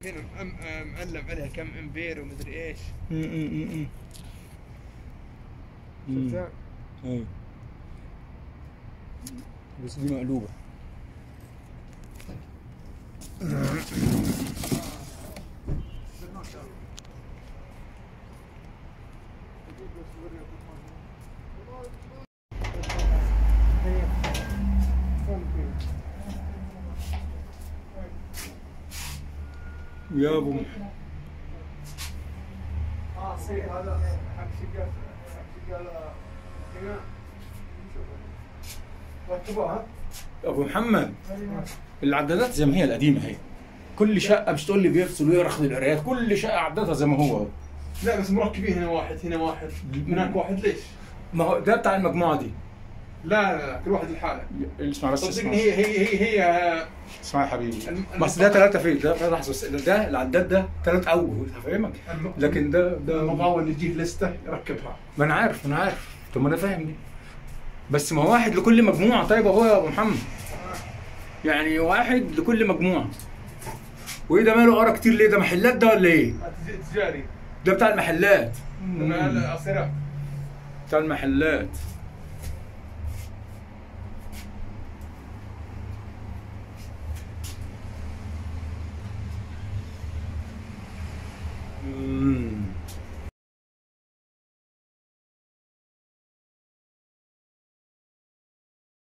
هنا م- م- معلم عليها كم امبير ومدري ايش امم شفتها؟ ايوه بس دي مقلوبة يا ابو محمد اه سي هذا حق شقة حق شقة هنا ركبوها ابو محمد العدادات زي ما هي القديمه هي كل شقه مش تقول لي بيفصل ويرخذ القرايات كل شقه عدادها زي ما هو اهو لا بس مركبين هنا واحد هنا واحد هناك واحد ليش؟ ما هو ده بتاع المجموعه دي لا لا لا كل واحد لحاله اسمع بس صدقني اسمع هي هي هي هي اسمع يا حبيبي الم- بس ده ثلاثة فيت ده لحظة بس ده العداد ده ثلاث أوجه هفهمك الم- لكن ده ده المقاول اللي يجيب لسته يركبها ما أنا عارف أنا عارف طب ما أنا فاهم دي بس ما هو واحد لكل مجموعة طيب أهو يا أبو محمد يعني واحد لكل مجموعة وإيه ده ماله قرا كتير ليه ده محلات ده ولا إيه؟ تج- تجاري ده بتاع المحلات مع الأصيرة بتاع المحلات مم.